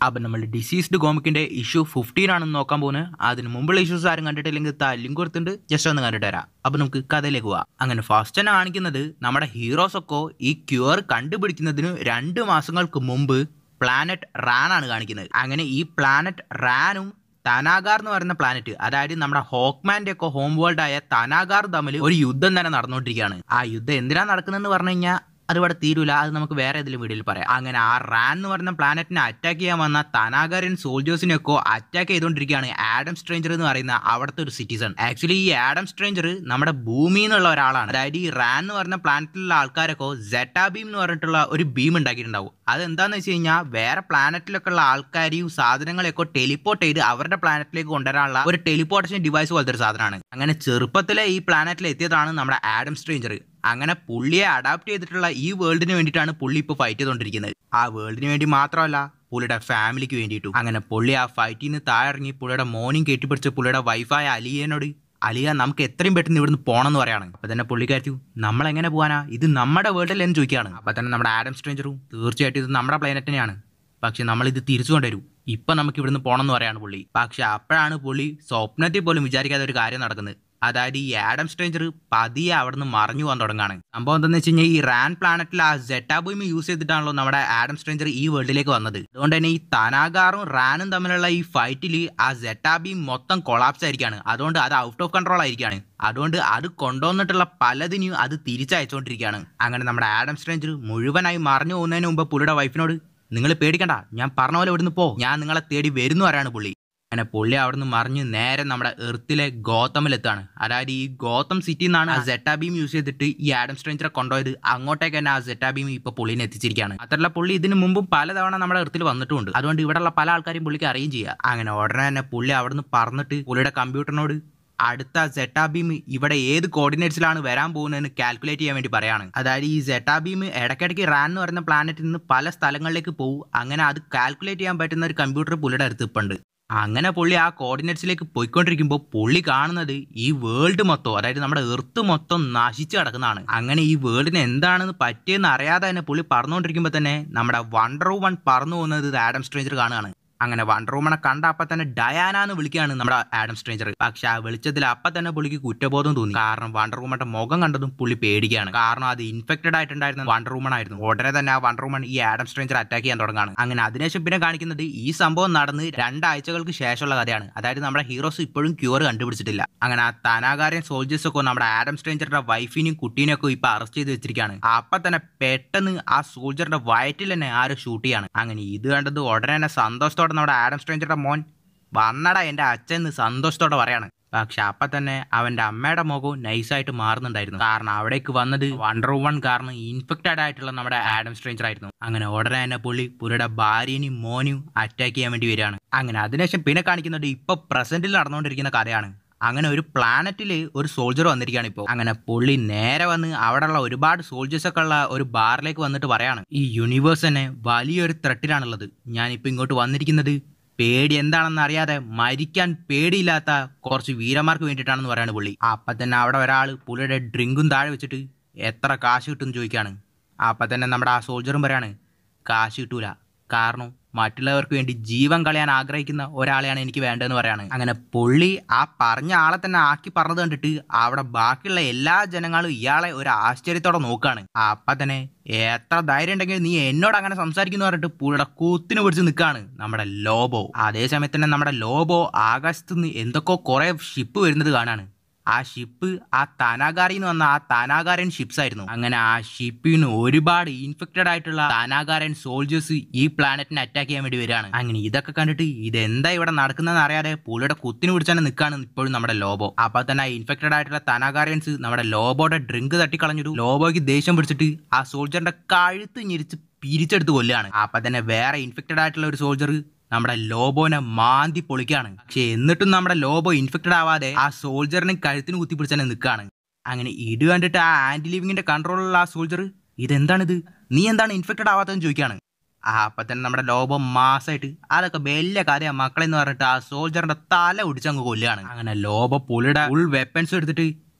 അപ്പം നമ്മൾ diseased കോമിക്കിന്റെ issue fifteen ആണെന്ന് നോക്കാൻ പോകുന്നത് അതിന് മുമ്പുള്ള ഇഷ്യൂസ് ആരും കണ്ടിട്ടില്ലെങ്കിൽ താ ലിങ്ക് കൊടുത്തിട്ടുണ്ട് ജസ്റ്റ് ഒന്ന് കണ്ടിട്ട് തരാം അപ്പം നമുക്ക് കഥയിലേക്ക് പോവാം അങ്ങനെ ഫസ്റ്റ് തന്നെ കാണിക്കുന്നത് നമ്മുടെ ഹീറോസ് ഒക്കെ ഈ ക്യൂർ കണ്ടുപിടിക്കുന്നതിന് രണ്ട് മാസങ്ങൾക്ക് മുമ്പ് പ്ലാനറ്റ് റാൻ ആണ് കാണിക്കുന്നത് അങ്ങനെ ഈ പ്ലാനറ്റ് റാനും തനാഗാർ എന്ന് പറയുന്ന പ്ലാനറ്റ് അതായത് നമ്മുടെ ഹോക്മാന്റെ ഒക്കെ ഹോം വേൾഡ് ആയ തനാഗാർ തമ്മിൽ ഒരു യുദ്ധം തന്നെ നടന്നുകൊണ്ടിരിക്കുകയാണ് ആ യുദ്ധം എന്തിനാ നടക്കുന്നതെന്ന് പറഞ്ഞു കഴിഞ്ഞാൽ അത് ഇവിടെ തീരൂല അത് നമുക്ക് വേറെ ഏതെങ്കിലും വീഡിയോയിൽ പറയാം അങ്ങനെ ആ റാൻ എന്ന് പറയുന്ന പ്ലാനറ്റിനെ അറ്റാക്ക് ചെയ്യാൻ വന്ന തനാഗാരൻ സോൾജേഴ്സിനെയൊക്കെ അറ്റാക്ക് ചെയ്തുകൊണ്ടിരിക്കുകയാണ് ആഡം സ്ട്രേഞ്ചർ എന്ന് പറയുന്ന അവിടുത്തെ ഒരു സിറ്റിസൺ ആക്ച്വലി ഈ ആഡം സ്ട്രേഞ്ചർ നമ്മുടെ ഭൂമിയിൽ നിന്നുള്ള ഒരാളാണ് അതായത് ഈ റാൻ എന്ന് പറയുന്ന പ്ലാനറ്റിലുള്ള ആൾക്കാരൊക്കെ ജെറ്റാ ബീം എന്ന് പറഞ്ഞിട്ടുള്ള ഒരു ബീം ഉണ്ടാക്കിയിട്ടുണ്ടാവും അതെന്താന്ന് വെച്ച് കഴിഞ്ഞാൽ വേറെ പ്ലാനറ്റിലൊക്കെ ഉള്ള ആൾക്കാരെയും സാധനങ്ങളെയൊക്കെ ടെലിപ്പോർട്ട് ചെയ്ത് അവരുടെ പ്ലാനറ്റിലേക്ക് കൊണ്ടുവരാനുള്ള ഒരു ടെലിപ്പോർട്ടേഷൻ ഡിവൈസ് പോലത്തെ ഒരു സാധനമാണ് അങ്ങനെ ചെറുപ്പത്തിലെ ഈ പ്ലാനറ്റിൽ എത്തിയതാണ് നമ്മുടെ ആഡം സ്ട്രേഞ്ചർ അങ്ങനെ പുള്ളിയെ അഡാപ്റ്റ് ചെയ്തിട്ടുള്ള ഈ വേൾഡിന് വേണ്ടിയിട്ടാണ് പുള്ളി ഇപ്പോൾ ഫൈറ്റ് ചെയ്തുകൊണ്ടിരിക്കുന്നത് ആ വേൾഡിന് വേണ്ടി മാത്രമല്ല പുള്ളിയുടെ ഫാമിലിക്ക് വേണ്ടിയിട്ടും അങ്ങനെ പുള്ളി ആ ഫൈറ്റിൽ നിന്ന് താഴെറങ്ങി പുള്ളിയുടെ മോർണിംഗ് കെട്ടിപ്പിടിച്ച് പുള്ളിയുടെ വൈഫായ അലിയനോട് അലിയ നമുക്ക് എത്രയും പെട്ടെന്ന് ഇവിടുന്ന് പോകണം എന്ന് പറയാണ് അപ്പൊ തന്നെ പുള്ളിക്കാരി നമ്മൾ എങ്ങനെ പോകാനാ ഇത് നമ്മുടെ വേൾഡിൽ എന്ന് ചോദിക്കുകയാണ് അപ്പൊ തന്നെ നമ്മുടെ ആഡം സ്ട്രേഞ്ചറും തീർച്ചയായിട്ടും ഇത് നമ്മുടെ പ്ലാനറ്റ് തന്നെയാണ് പക്ഷെ നമ്മൾ ഇത് തിരിച്ചു കൊണ്ടുവരും ഇപ്പൊ നമുക്ക് ഇവിടുന്ന് പോകണം എന്ന് പറയാണ് പുള്ളി പക്ഷെ അപ്പോഴാണ് പുള്ളി സ്വപ്നത്തിൽ പോലും വിചാരിക്കാത്ത ഒരു കാര്യം നടക്കുന്നത് അതായത് ഈ ആഡം സ്ട്രേഞ്ചർ പതിയെ അവിടുന്ന് മറിഞ്ഞു പോകാൻ തുടങ്ങാണ് സംഭവം എന്താണെന്ന് വെച്ച് കഴിഞ്ഞാൽ ഈ റാൻ പ്ലാനറ്റിൽ ആ ജെറ്റാബോയിമ് യൂസ് ചെയ്തിട്ടാണല്ലോ നമ്മുടെ ആഡം സ്ട്രേഞ്ചർ ഈ വേൾഡിലേക്ക് വന്നത് അതുകൊണ്ട് തന്നെ ഈ തനാഗാറും റാനും തമ്മിലുള്ള ഈ ഫൈറ്റിൽ ആ ജെറ്റാബീം മൊത്തം കൊളാപ്സ് ആയിരിക്കാണ് അതുകൊണ്ട് അത് ഔട്ട് ഓഫ് കൺട്രോൾ ആയിരിക്കാണ് അതുകൊണ്ട് അത് കൊണ്ടുവന്നിട്ടുള്ള പലതിനും അത് തിരിച്ചയച്ചുകൊണ്ടിരിക്കുകയാണ് അങ്ങനെ നമ്മുടെ ആഡം സ്ട്രേഞ്ചർ മുഴുവനായി മറിഞ്ഞു പോകുന്നതിന് മുമ്പ് പുള്ളിയുടെ വൈഫിനോട് നിങ്ങൾ പേടിക്കണ്ട ഞാൻ പറഞ്ഞ പോലെ ഇവിടുന്ന് പോ ഞാൻ നിങ്ങളെ തേടി വരുന്നു വരാണ് പുള്ളി അങ്ങനെ പുള്ളി അവിടുന്ന് മറിഞ്ഞ് നേരെ നമ്മുടെ എർത്തിലെ ഗോതമിലെത്താണ് അതായത് ഈ ഗോതം സിറ്റിയിൽ നിന്നാണ് ആ സെറ്റാ ബീം യൂസ് ചെയ്തിട്ട് ഈ ആഡം സ്ട്രേഞ്ചറെ കൊണ്ടുപോയത് അങ്ങോട്ടേക്ക് തന്നെ ആ സെറ്റാ ബീം ഇപ്പൊ പുള്ളിനെ എത്തിച്ചിരിക്കുകയാണ് മാത്രമല്ല പുള്ളി ഇതിന് മുമ്പും പലതവണ നമ്മുടെ എർത്തിൽ വന്നിട്ടുണ്ട് അതുകൊണ്ട് ഇവിടെയുള്ള പല ആൾക്കാരും പുള്ളിക്ക് അറിയുകയും ചെയ്യുക അങ്ങനെ ഉടനെ തന്നെ പുള്ളി അവിടുന്ന് പറഞ്ഞിട്ട് പുള്ളിയുടെ കമ്പ്യൂട്ടറിനോട് അടുത്ത സെറ്റാ ബീം ഇവിടെ ഏത് കോർഡിനേറ്റ്സിലാണ് വരാൻ പോകുന്നതെന്ന് കാൽക്കുലേറ്റ് ചെയ്യാൻ വേണ്ടി പറയാണ് അതായത് ഈ സെറ്റാ ബീം ഇടയ്ക്കിടയ്ക്ക് റാൻ എന്ന് പറയുന്ന പ്ലാനറ്റിൽ നിന്ന് പല സ്ഥലങ്ങളിലേക്ക് പോകും അങ്ങനെ അത് കാൽക്കുലേറ്റ് ചെയ്യാൻ പറ്റുന്ന ഒരു കമ്പ്യൂട്ടർ പുള്ളിയുടെ അടുത്ത് ഇപ്പം ഉണ്ട് അങ്ങനെ പുള്ളി ആ കോർഡിനേറ്റ്സിലേക്ക് പോയിക്കൊണ്ടിരിക്കുമ്പോൾ പുള്ളി കാണുന്നത് ഈ വേൾഡ് മൊത്തം അതായത് നമ്മുടെ എർത്ത് മൊത്തം നശിച്ചു കിടക്കുന്നതാണ് അങ്ങനെ ഈ വേൾഡിന് എന്താണെന്ന് പറ്റിയെന്ന് അറിയാതെ തന്നെ പുള്ളി പറന്നുകൊണ്ടിരിക്കുമ്പോൾ തന്നെ നമ്മുടെ വണ്ടർ വൺ പറന്നു പോകുന്നത് ആഡം സ്ട്രേഞ്ചർ കാണുകയാണ് അങ്ങനെ വണ്ടർ വുമനെ കണ്ട അപ്പൊ തന്നെ ഡയാന എന്ന് വിളിക്കുകയാണ് നമ്മുടെ ആഡം സ്ട്രേഞ്ചർ പക്ഷെ ആ വെളിച്ചത്തിൽ അപ്പൊ തന്നെ പുള്ളിക്ക് കുറ്റബോധം തോന്നി കാരണം വണ്ടർ വുമന്റെ മുഖം കണ്ടതും പുള്ളി പേടിക്കുകയാണ് കാരണം അത് ഇൻഫെക്റ്റഡ് ആയിട്ടുണ്ടായിരുന്ന വണ്ടർ വുമൺ ആയിരുന്നു ഉടനെ തന്നെ ആ വണ്ടർ വുമൺ ഈ ആഡം സ്ട്രേഞ്ചർ അറ്റാക്ക് ചെയ്യാൻ തുടങ്ങാണ് അങ്ങനെ അതിനുശേഷം പിന്നെ കാണിക്കുന്നത് ഈ സംഭവം നടന്ന് രണ്ടാഴ്ചകൾക്ക് ശേഷമുള്ള കഥയാണ് അതായത് നമ്മുടെ ഹീറോസ് ഇപ്പോഴും ക്യൂർ കണ്ടുപിടിച്ചിട്ടില്ല അങ്ങനെ ആ തനാകാരൻ സോൾജേഴ്സ് ഒക്കെ നമ്മുടെ ആഡം സ്ട്രേഞ്ചറുടെ വൈഫിനെയും കുട്ടീനെയും ഒക്കെ ഇപ്പൊ അറസ്റ്റ് ചെയ്ത് വെച്ചിരിക്കുകയാണ് അപ്പൊ തന്നെ പെട്ടെന്ന് ആ സോൾജറിന്റെ വയറ്റിൽ തന്നെ ആരും ഷൂട്ട് ചെയ്യാണ് അങ്ങനെ ഇത് കണ്ടത് ഉടനെ തന്നെ സന്തോഷത്തോടെ നമ്മുടെ ആഡം സ്ട്രേഞ്ചറുടെ മോൻ വന്നട എൻ്റെ അച്ഛൻ എന്ന് സന്തോഷത്തോടെ പറയാണ് പക്ഷെ അപ്പൊ തന്നെ അവന്റെ അമ്മയുടെ മുഖവും നൈസായിട്ട് മാറുന്നുണ്ടായിരുന്നു കാരണം അവിടേക്ക് വന്നത് വണ്ടർ വൺ കാരണം ഇൻഫെക്റ്റഡ് ആയിട്ടുള്ള നമ്മുടെ ആഡം സ്ട്രേഞ്ചർ ആയിരുന്നു അങ്ങനെ ഉടനെ തന്നെ പുള്ളി പുള്ളിയുടെ ഭാര്യനെയും മോനെയും അറ്റാക്ക് ചെയ്യാൻ വേണ്ടി വരികയാണ് അങ്ങനെ അതിനുശേഷം പിന്നെ കാണിക്കുന്നത് ഇപ്പൊ പ്രസന്റിൽ നടന്നുകൊണ്ടിരിക്കുന്ന കഥയാണ് അങ്ങനെ ഒരു പ്ലാനറ്റിൽ ഒരു സോൾജർ വന്നിരിക്കുകയാണ് ഇപ്പോൾ അങ്ങനെ പുള്ളി നേരെ വന്ന് അവിടെയുള്ള ഒരുപാട് സോൾജേഴ്സ് ഒക്കെ ഉള്ള ഒരു ബാറിലേക്ക് വന്നിട്ട് പറയാണ് ഈ യൂണിവേഴ്സ് തന്നെ വലിയൊരു ത്രെട്ടിലാണുള്ളത് ഞാനിപ്പോൾ ഇങ്ങോട്ട് വന്നിരിക്കുന്നത് പേടി എന്താണെന്ന് അറിയാതെ മരിക്കാൻ പേടിയില്ലാത്ത കുറച്ച് വീരന്മാർക്ക് വേണ്ടിയിട്ടാണെന്ന് പറയാണ് പുള്ളി അപ്പൊ തന്നെ അവിടെ ഒരാൾ പുള്ളിയുടെ ഡ്രിങ്കും താഴെ വെച്ചിട്ട് എത്ര കാശ് കിട്ടും ചോദിക്കാണ് അപ്പൊ തന്നെ നമ്മുടെ ആ സോൾജറും പറയാണ് കാശ് കിട്ടൂല കാരണം മറ്റുള്ളവർക്ക് വേണ്ടി ജീവൻ കളയാൻ ആഗ്രഹിക്കുന്ന ഒരാളെയാണ് എനിക്ക് വേണ്ടതെന്ന് പറയാണ് അങ്ങനെ പുള്ളി ആ പറഞ്ഞ ആളെ തന്നെ ആക്കി പറഞ്ഞത് കണ്ടിട്ട് അവിടെ ബാക്കിയുള്ള എല്ലാ ജനങ്ങളും ഇയാളെ ഒരു ആശ്ചര്യത്തോടെ നോക്കാണ് അപ്പൊ തന്നെ എത്ര ധൈര്യം ഉണ്ടെങ്കിൽ നീ എന്നോട് അങ്ങനെ സംസാരിക്കുന്നു പറഞ്ഞിട്ട് പുള്ളിയുടെ കൂത്തിന് പിടിച്ച് നിൽക്കാണ് നമ്മുടെ ലോബോ അതേ സമയത്ത് തന്നെ നമ്മുടെ ലോബോ ആകാശത്ത് നിന്ന് എന്തൊക്കെയോ കുറെ ഷിപ്പ് വരുന്നത് കാണാണ് ആ ഷിപ്പ് ആ തനാകാരിൽ നിന്ന് വന്ന ആ തനാകാരൻ ഷിപ്സ് ആയിരുന്നു അങ്ങനെ ആ ഷിപ്പിന് ഒരുപാട് ഇൻഫെക്റ്റഡ് ആയിട്ടുള്ള തനാകാരൻ സോൾജേഴ്സ് ഈ പ്ലാനറ്റിനെ അറ്റാക്ക് ചെയ്യാൻ വേണ്ടി വരികയാണ് അങ്ങനെ ഇതൊക്കെ കണ്ടിട്ട് ഇതെന്താ ഇവിടെ നടക്കുന്നതെന്ന് അറിയാതെ പുള്ളിയുടെ കുത്തിന് പിടിച്ചാണ് നിൽക്കാണ് ഇപ്പോഴും നമ്മുടെ ലോബോ അപ്പൊ തന്നെ ആ ഇൻഫെക്റ്റഡ് ആയിട്ടുള്ള തനാകാരൻസ് നമ്മുടെ ലോബോയുടെ ഡ്രിങ്ക് തട്ടിക്കളഞ്ഞൊരു ലോബോയ്ക്ക് ദേഷ്യം പിടിച്ചിട്ട് ആ സോൾജറിന്റെ കഴുത്ത് ഞെരിച്ച് പിരിച്ചെടുത്ത് കൊല്ലാണ് അപ്പൊ തന്നെ വേറെ ഇൻഫെക്റ്റഡ് ആയിട്ടുള്ള ഒരു സോൾജർ നമ്മുടെ ലോബോനെ മാന്തി പൊളിക്കാണ് പക്ഷെ എന്നിട്ടും നമ്മുടെ ലോബോ ഇൻഫെക്റ്റഡ് ആവാതെ ആ സോൾജറിനെ കഴുത്തിന് കുത്തിപ്പിടിച്ച് തന്നെ നിൽക്കുകയാണ് അങ്ങനെ ഇത് കണ്ടിട്ട് ആ ആന്റി ലിവിങ്ങിന്റെ കൺട്രോളിലുള്ള ആ സോൾജർ ഇതെന്താണിത് നീ എന്താണ് ഇൻഫെക്റ്റഡ് ആവാത്തതെന്ന് ചോദിക്കുകയാണ് ആ അപ്പൊ തന്നെ നമ്മുടെ ലോബോ മാസമായിട്ട് അതൊക്കെ വലിയ കാര്യ മക്കളെന്ന് പറഞ്ഞിട്ട് ആ സോൾജറിന്റെ തല ഒടിച്ചങ്ങ് കൊല്ലുകയാണ് അങ്ങനെ ലോബോ പുള്ളിയുടെ ഫുൾ വെപ്പൻസ് എടുത്തിട്ട്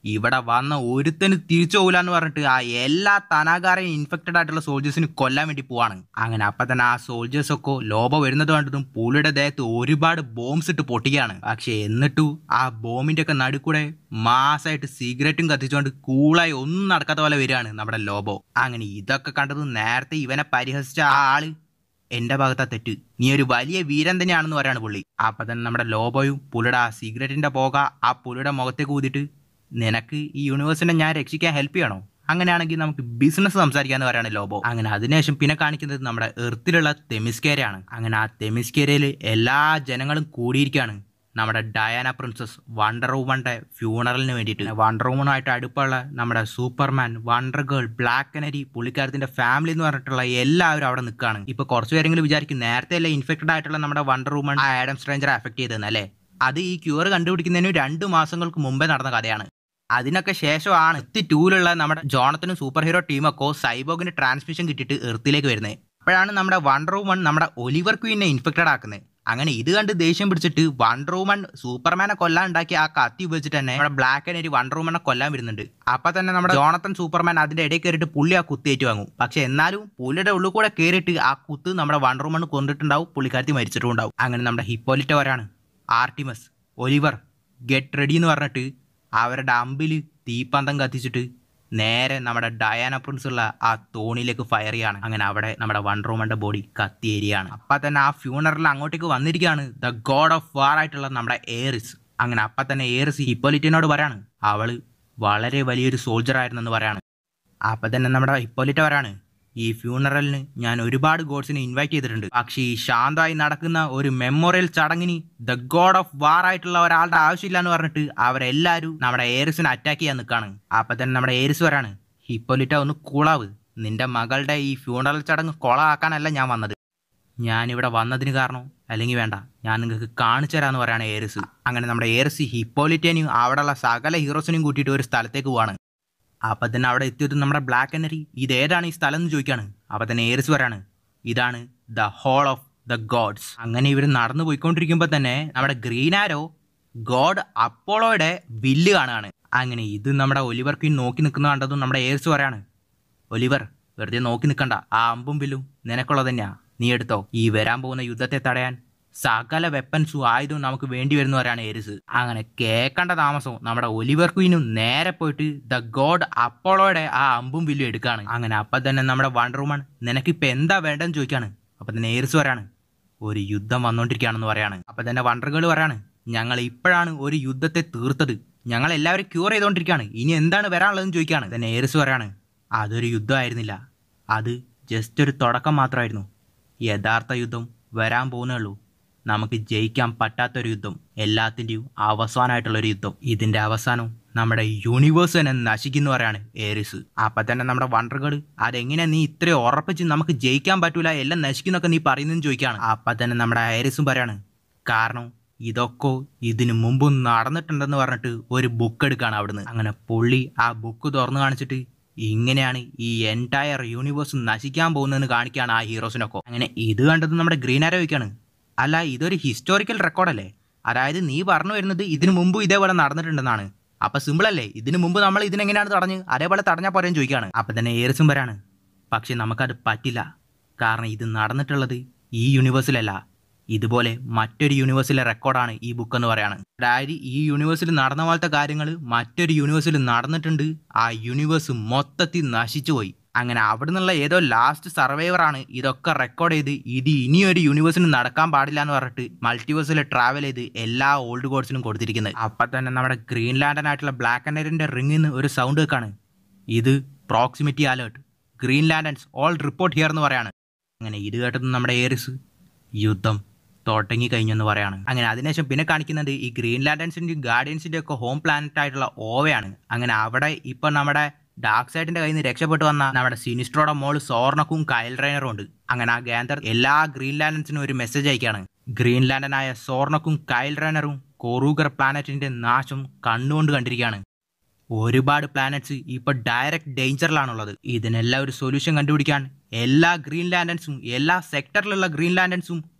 ഇവിടെ വന്ന ഒരുത്തന് തിരിച്ചു പോകില്ലെന്ന് പറഞ്ഞിട്ട് ആ എല്ലാ തനാകാരെയും ഇൻഫെക്റ്റഡ് ആയിട്ടുള്ള സോൾജേഴ്സിന് കൊല്ലാൻ വേണ്ടി പോവാണ് അങ്ങനെ അപ്പൊ തന്നെ ആ സോൾജേഴ്സ് ഒക്കെ ലോബ വരുന്നത് കണ്ടതും പുള്ളിയുടെ ദേഹത്ത് ഒരുപാട് ബോംബ്സ് ഇട്ട് പൊട്ടിക്കുകയാണ് പക്ഷെ എന്നിട്ടും ആ ബോംബിന്റെ ഒക്കെ നടുക്കൂടെ മാസമായിട്ട് സിഗരറ്റും കത്തിച്ചുകൊണ്ട് കൂളായി ഒന്നും നടക്കാത്ത പോലെ വരികയാണ് നമ്മുടെ ലോബോ അങ്ങനെ ഇതൊക്കെ കണ്ടത് നേരത്തെ ഇവനെ പരിഹസിച്ച ആ ആള് എന്റെ ഭാഗത്താ തെറ്റ് നീ ഒരു വലിയ വീരൻ തന്നെയാണെന്ന് പറയാണ് പുള്ളി അപ്പൊ തന്നെ നമ്മുടെ ലോബോയും പുള്ളിയുടെ ആ സിഗരറ്റിന്റെ പോക ആ പുള്ളിയുടെ മുഖത്തേക്ക് ഊതിയിട്ട് നിനക്ക് ഈ യൂണിവേഴ്സിനെ ഞാൻ രക്ഷിക്കാൻ ഹെൽപ്പ് ചെയ്യണോ അങ്ങനെയാണെങ്കിൽ നമുക്ക് ബിസിനസ് സംസാരിക്കാന്ന് പറയാണ് ലോബോ അങ്ങനെ അതിനുശേഷം പിന്നെ കാണിക്കുന്നത് നമ്മുടെ എർത്തിലുള്ള തെമിസ്കേരയാണ് അങ്ങനെ ആ തെമിസ്കേരയിൽ എല്ലാ ജനങ്ങളും കൂടിയിരിക്കുകയാണ് നമ്മുടെ ഡയാന പ്രിൻസസ് വണ്ടർ വുമന്റെ ഫ്യൂണറലിന് വേണ്ടിയിട്ട് വണ്ടർ വുമണുമായിട്ട് അടുപ്പമുള്ള നമ്മുടെ Superman Wonder Girl Black Canary പുള്ളിക്കാരത്തിന്റെ ഫാമിലി എന്ന് പറഞ്ഞിട്ടുള്ള എല്ലാവരും അവിടെ നിൽക്കുകയാണ് ഇപ്പൊ കുറച്ച് പേരെങ്കിലും വിചാരിക്കും നേരത്തെ അല്ലേ ഇൻഫെക്റ്റഡ് ആയിട്ടുള്ള നമ്മുടെ വണ്ടർ വുമൺ ആ ആഡം സ്ട്രേഞ്ചർ അഫക്ട് ചെയ്തതെന്ന് അല്ലേ അത് ഈ ക്യൂർ കണ്ടുപിടിക്കുന്നതിന് രണ്ട് മാസങ്ങൾക്ക് മുമ്പേ നടന്ന കഥയാണ് അതിനൊക്കെ ശേഷമാണ് എത്തി ടൂലുള്ള നമ്മുടെ ജോണത്തിനും സൂപ്പർ ഹീറോ ടീമൊക്കെ സൈബോഗിന് ട്രാൻസ്മിഷൻ കിട്ടിയിട്ട് എർത്തിലേക്ക് വരുന്നത് അപ്പോഴാണ് നമ്മുടെ വണ്ടർ വുമൺ നമ്മുടെ ഒലിവർ ക്വീനെ ഇൻഫെക്റ്റഡ് ആക്കുന്നത് അങ്ങനെ ഇത് കണ്ട് ദേഷ്യം പിടിച്ചിട്ട് വണ്ടർ വുമൺ സൂപ്പർമാനെ കൊല്ലാൻ ഉണ്ടാക്കി ആ കത്തി ഉപയോഗിച്ചിട്ട് തന്നെ നമ്മുടെ ബ്ലാക്ക് ആൻഡ് വണ്ടർ വുമനെ കൊല്ലാൻ വരുന്നുണ്ട് അപ്പൊ തന്നെ നമ്മുടെ ജോണത്തൻ സൂപ്പർമാൻ അതിന്റെ ഇടയിൽ കയറിയിട്ട് പുള്ളി ആ കുത്തേറ്റ് വാങ്ങും പക്ഷെ എന്നാലും പുള്ളിയുടെ ഉള്ളിൽ കൂടെ കയറിയിട്ട് ആ കുത്ത് നമ്മുടെ വണ്ടർ വുമൺ കൊണ്ടിട്ടുണ്ടാവും പുള്ളിക്കാരത്തി മരിച്ചിട്ടും ഉണ്ടാവും അങ്ങനെ നമ്മുടെ ഹിപ്പോലിറ്റ വരാണ് ആർട്ടിമസ് ഒലിവർ ഗെറ്റ് റെഡി എന്ന് പറഞ്ഞിട്ട് അവരുടെ അമ്പിൽ തീപ്പന്തം കത്തിച്ചിട്ട് നേരെ നമ്മുടെ ഡയാന പ്രിൻസ് ഉള്ള ആ തോണിയിലേക്ക് ഫയർ ചെയ്യാണ് അങ്ങനെ അവിടെ നമ്മുടെ വണ്ടർ വുമന്റെ ബോഡി കത്തിയേരിയാണ് അപ്പൊ തന്നെ ആ ഫ്യൂണറിൽ അങ്ങോട്ടേക്ക് വന്നിരിക്കുകയാണ് ദ ഗോഡ് ഓഫ് വാർ ആയിട്ടുള്ള നമ്മുടെ ഏറിസ് അങ്ങനെ അപ്പൊ തന്നെ ഏറിസ് ഹിപ്പോലിറ്റിനോട് പറയാണ് അവള് വളരെ വലിയൊരു സോൾജർ ആയിരുന്നെന്ന് പറയാണ് അപ്പൊ തന്നെ നമ്മുടെ ഹിപ്പോലിറ്റ പറയാണ് ഈ ഫ്യൂണറലിന് ഞാൻ ഒരുപാട് ഗോഡ്സിനെ ഇൻവൈറ്റ് ചെയ്തിട്ടുണ്ട് പക്ഷേ ഈ ശാന്തമായി നടക്കുന്ന ഒരു മെമ്മോറിയൽ ചടങ്ങിന് ദ ഗോഡ് ഓഫ് വാർ ആയിട്ടുള്ള ഒരാളുടെ ആവശ്യമില്ല എന്ന് പറഞ്ഞിട്ട് അവരെല്ലാവരും നമ്മുടെ ഏരിസിനെ അറ്റാക്ക് ചെയ്യാൻ നിൽക്കാണ് അപ്പൊ തന്നെ നമ്മുടെ ഏരിസ് വരാണ് ഹിപ്പോലിറ്റ ഒന്ന് കൂളാവ് നിന്റെ മകളുടെ ഈ ഫ്യൂണറൽ ചടങ്ങ് കൊളാക്കാനല്ല ഞാൻ വന്നത് ഞാനിവിടെ വന്നതിന് കാരണം അല്ലെങ്കിൽ വേണ്ട ഞാൻ നിങ്ങൾക്ക് കാണിച്ചു തരാമെന്ന് പറയാണ് ഏറിസ് അങ്ങനെ നമ്മുടെ ഏറിസ് ഹിപ്പോലിറ്റേനെയും അവിടെയുള്ള സകല ഹീറോസിനെയും കൂട്ടിയിട്ട് ഒരു സ്ഥലത്തേക്ക് പോവാണ് അപ്പൊ തന്നെ അവിടെ എത്തിയത് നമ്മുടെ ബ്ലാക്ക് എനറി ഇത് ഏതാണ് ഈ സ്ഥലം എന്ന് ചോദിക്കാണ് അപ്പൊ തന്നെ ഏറിസ് വരാണ് ഇതാണ് the hall of the gods അങ്ങനെ ഇവർ നടന്നു പോയിക്കൊണ്ടിരിക്കുമ്പോൾ തന്നെ നമ്മുടെ ഗ്രീൻ ആരോ ഗോഡ് അപ്പോളോയുടെ വില്ല് കാണുകയാണ് അങ്ങനെ ഇത് നമ്മുടെ ഒലിവർ ക്വീൻ നോക്കി നിൽക്കുന്ന കണ്ടതും നമ്മുടെ ഏറിസ് പറയാണ് ഒലിവർ വെറുതെ നോക്കി നിൽക്കണ്ട ആ അമ്പും വില്ലും നിനക്കുള്ളത് തന്നെയാ നീ എടുത്തോ ഈ വരാൻ പോകുന്ന യുദ്ധത്തെ തടയാൻ സകല വെപ്പൻസും ആയുധവും നമുക്ക് വേണ്ടി വരുന്നവരാണ് ഏരിസ് അങ്ങനെ കേൾക്കേണ്ട താമസവും നമ്മുടെ ഒലിവർ ക്വീനും നേരെ പോയിട്ട് ദ ഗോഡ് അപ്പോളോയുടെ ആ അമ്പും വില്ലും എടുക്കാണ് അങ്ങനെ അപ്പം തന്നെ നമ്മുടെ വണ്ടർ വുമൺ നിനക്കിപ്പോൾ എന്താ വേണ്ടെന്ന് ചോദിക്കാണ് അപ്പം തന്നെ ഏരിസ് പറയാണ് ഒരു യുദ്ധം വന്നുകൊണ്ടിരിക്കുകയാണെന്ന് പറയാണ് അപ്പം തന്നെ വണ്ടർ ഗേൾ പറയാണ് ഞങ്ങൾ ഇപ്പോഴാണ് ഒരു യുദ്ധത്തെ തീർത്തത് ഞങ്ങൾ എല്ലാവരും ക്യൂർ ചെയ്തുകൊണ്ടിരിക്കുകയാണ് ഇനി എന്താണ് വരാനുള്ളതെന്ന് ചോദിക്കുകയാണ് തന്നെ ഏരിസ് പറയാണ് അതൊരു യുദ്ധമായിരുന്നില്ല അത് ജസ്റ്റ് ഒരു തുടക്കം മാത്രമായിരുന്നു യഥാർത്ഥ യുദ്ധം വരാൻ പോകുന്നേ ഉള്ളൂ നമുക്ക് ജയിക്കാൻ പറ്റാത്തൊരു യുദ്ധം എല്ലാത്തിൻ്റെയും അവസാനമായിട്ടുള്ളൊരു യുദ്ധം ഇതിൻ്റെ അവസാനം നമ്മുടെ യൂണിവേഴ്സ് തന്നെ നശിക്കുന്നു പറയാണ് ഏറിസ് അപ്പം തന്നെ നമ്മുടെ വണ്ടർഗഡ് അതെങ്ങനെ നീ ഇത്രയും ഉറപ്പിച്ച് നമുക്ക് ജയിക്കാൻ പറ്റൂല എല്ലാം നശിക്കുന്നൊക്കെ നീ പറയുന്നതെന്ന് ചോദിക്കുകയാണ് അപ്പം തന്നെ നമ്മുടെ ഏറിസും പറയാണ് കാരണം ഇതൊക്കെ ഇതിനു മുമ്പ് നടന്നിട്ടുണ്ടെന്ന് പറഞ്ഞിട്ട് ഒരു ബുക്ക് എടുക്കുകയാണ് അവിടുന്ന് അങ്ങനെ പുള്ളി ആ ബുക്ക് തുറന്നു കാണിച്ചിട്ട് ഇങ്ങനെയാണ് ഈ എൻറ്റയർ യൂണിവേഴ്സ് നശിക്കാൻ പോകുന്നതെന്ന് കാണിക്കുകയാണ് ആ ഹീറോസിനൊക്കെ അങ്ങനെ ഇത് കണ്ടത് നമ്മുടെ ഗ്രീൻ ആരോ ചോദിക്കാണ് അല്ല ഇതൊരു ഹിസ്റ്റോറിക്കൽ റെക്കോർഡല്ലേ അതായത് നീ പറഞ്ഞു വരുന്നത് ഇതിനു മുമ്പ് ഇതേപോലെ നടന്നിട്ടുണ്ടെന്നാണ് അപ്പൊ സിമ്പിൾ അല്ലേ ഇതിനു മുമ്പ് നമ്മൾ ഇതിനെങ്ങനെയാണ് തടഞ്ഞ് അതേപോലെ തടഞ്ഞാൽ പോരെന്ന് ചോദിക്കുകയാണ് അപ്പൊ തന്നെ ഏറിസും വരാണ് പക്ഷെ നമുക്കത് പറ്റില്ല കാരണം ഇത് നടന്നിട്ടുള്ളത് ഈ യൂണിവേഴ്സിലല്ല ഇതുപോലെ മറ്റൊരു യൂണിവേഴ്സിലെ റെക്കോർഡാണ് ഈ ബുക്ക് എന്ന് പറയാണ് അതായത് ഈ യൂണിവേഴ്സിൽ നടന്ന പോലത്തെ കാര്യങ്ങൾ മറ്റൊരു യൂണിവേഴ്സിൽ നടന്നിട്ടുണ്ട് ആ യൂണിവേഴ്സ് മൊത്തത്തിൽ നശിച്ചു പോയി അങ്ങനെ അവിടെ നിന്നുള്ള ഏതോ ലാസ്റ്റ് സർവൈവറാണ് ഇതൊക്കെ റെക്കോർഡ് ചെയ്ത് ഇത് ഇനിയൊരു യൂണിവേഴ്സിന് നടക്കാൻ പാടില്ല എന്ന് പറഞ്ഞിട്ട് മൾട്ടിവേഴ്സിൽ ട്രാവൽ ചെയ്ത് എല്ലാ ഓൾഡ് ഗോഡ്സിനും കൊടുത്തിരിക്കുന്നത് അപ്പം തന്നെ നമ്മുടെ ഗ്രീൻലാൻഡനായിട്ടുള്ള ബ്ലാക്ക് ആൻഡ് റിംഗിൽ നിന്ന് ഒരു സൗണ്ട് വെക്കാണ് ഇത് proximity alert Green Lanterns all report here എന്ന് പറയാണ് അങ്ങനെ ഇത് കേട്ടത് നമ്മുടെ ഏറിസ് യുദ്ധം തുടങ്ങി കഴിഞ്ഞെന്ന് പറയാണ് അങ്ങനെ അതിനുശേഷം പിന്നെ കാണിക്കുന്നത് ഈ ഗ്രീൻലാൻഡൻസിൻ്റെയും ഗാർഡിയൻസിൻ്റെ ഒക്കെ ഹോം പ്ലാനറ്റ് ആയിട്ടുള്ള ഓവയാണ് അങ്ങനെ അവിടെ ഇപ്പം നമ്മുടെ ഡാർക്ക് സൈഡിന്റെ കയ്യിൽ നിന്ന് രക്ഷപ്പെട്ടു വന്ന നമ്മുടെ സിനിസ്ട്രോയുടെ മോള് സോർണക്കും കയൽ റൈനറും ഉണ്ട് അങ്ങനെ ആ ഗാന്തർ എല്ലാ ഗ്രീൻലാൻഡൻസിനും ഒരു മെസ്സേജ് അയക്കാണ് ഗ്രീൻലാൻഡനായ സോർണക്കും കയൽ റൈനറും കൊറൂഗർ പ്ലാനറ്റിന്റെ നാശം കണ്ണുകൊണ്ട് കണ്ടിരിക്കുകയാണ് ഒരുപാട് പ്ലാനറ്റ്സ് ഇപ്പൊ ഡയറക്റ്റ് ഡേഞ്ചറിലാണുള്ളത് ഇതിനെല്ലാം ഒരു സൊല്യൂഷൻ കണ്ടുപിടിക്കാൻ എല്ലാ ഗ്രീൻലാൻഡൻസും എല്ലാ സെക്ടറിലുള്ള ഗ്രീൻലാൻഡൻസും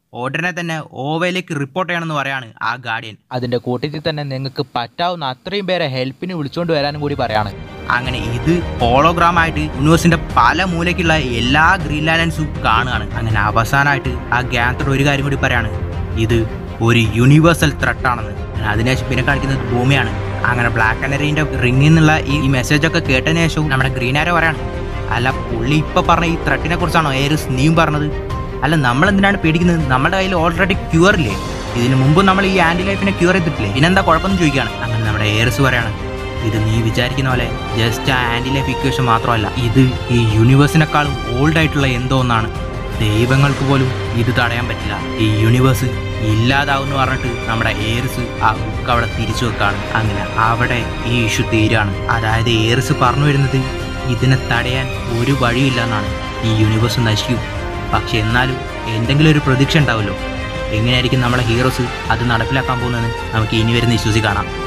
ഉടനെ തന്നെ ഓവയിലേക്ക് റിപ്പോർട്ട് ചെയ്യണമെന്ന് പറയാണ് ആ ഗാർഡിയൻ അതിന്റെ കൂട്ടത്തിൽ തന്നെ നിങ്ങൾക്ക് പറ്റാവുന്ന അത്രയും പേരെ ഹെൽപ്പിന് വിളിച്ചുകൊണ്ട് വരാനും കൂടി പറയാണ് അങ്ങനെ ഇത് ഹോളോഗ്രാം ആയിട്ട് യൂണിവേഴ്സിന്റെ പല മൂലയ്ക്കുള്ള എല്ലാ ഗ്രീൻ ലാൻഡൻസും കാണുകയാണ് അങ്ങനെ അവസാനമായിട്ട് ആ ഗ്യാന്തർ ഒരു കാര്യം കൂടി പറയാണ് ഇത് ഒരു യൂണിവേഴ്സൽ ത്രെട്ടാണെന്ന് അതിനുശേഷം പിന്നെ കാണിക്കുന്നത് ഭൂമിയാണ് അങ്ങനെ ബ്ലാക്ക് ആൻഡ് റിംഗിൽ നിന്നുള്ള ഈ മെസ്സേജ് ഒക്കെ കേട്ടതിന് ശേഷവും നമ്മുടെ ഗ്രീൻ ആരോ പറയാണ് അല്ല പുള്ളി ഇപ്പൊ പറഞ്ഞ ഈ ത്രെട്ടിനെ കുറിച്ചാണോ ഏറിസ് നീയും പറഞ്ഞത് അല്ല നമ്മൾ എന്തിനാണ് പേടിക്കുന്നത് നമ്മുടെ കയ്യിൽ ഓൾറെഡി ക്യൂർ ഇല്ലേ ഇതിന് മുമ്പ് നമ്മൾ ഈ ആന്റി ലൈഫിനെ ക്യൂർ ചെയ്തിട്ടില്ലേ പിന്നെന്താ കുഴപ്പമെന്ന് ചോദിക്കുകയാണ് അങ്ങനെ നമ്മുടെ ഏറിസ് പറയാണ് ഇത് നീ വിചാരിക്കുന്ന പോലെ ജസ്റ്റ് ആ ആന്റി ലൈഫ് ഇക്വേഷൻ മാത്രമല്ല ഇത് ഈ യൂണിവേഴ്സിനെക്കാളും ഓൾഡ് ആയിട്ടുള്ള എന്തോ ഒന്നാണ് ദൈവങ്ങൾക്ക് പോലും ഇത് തടയാൻ പറ്റില്ല ഈ യൂണിവേഴ്സ് ഇല്ലാതാവുന്നു പറഞ്ഞിട്ട് നമ്മുടെ ഏറിസ് ആ ബുക്ക് അവിടെ തിരിച്ചു വെക്കാണ് അങ്ങനെ അവിടെ ഈ ഇഷ്യൂ തീരാണ് അതായത് ഏറിസ് പറഞ്ഞു വരുന്നത് ഇതിനെ തടയാൻ ഒരു വഴിയില്ല എന്നാണ് ഈ യൂണിവേഴ്സ് നശിക്കും പക്ഷെ എന്നാലും എന്തെങ്കിലും ഒരു പ്രതീക്ഷ ഉണ്ടാവുമല്ലോ എങ്ങനെയായിരിക്കും നമ്മളെ ഹീറോസ് അത് നടപ്പിലാക്കാൻ പോകുന്നത് നമുക്ക് ഇനി വരുന്ന ഇഷ്യൂസിൽ കാണാം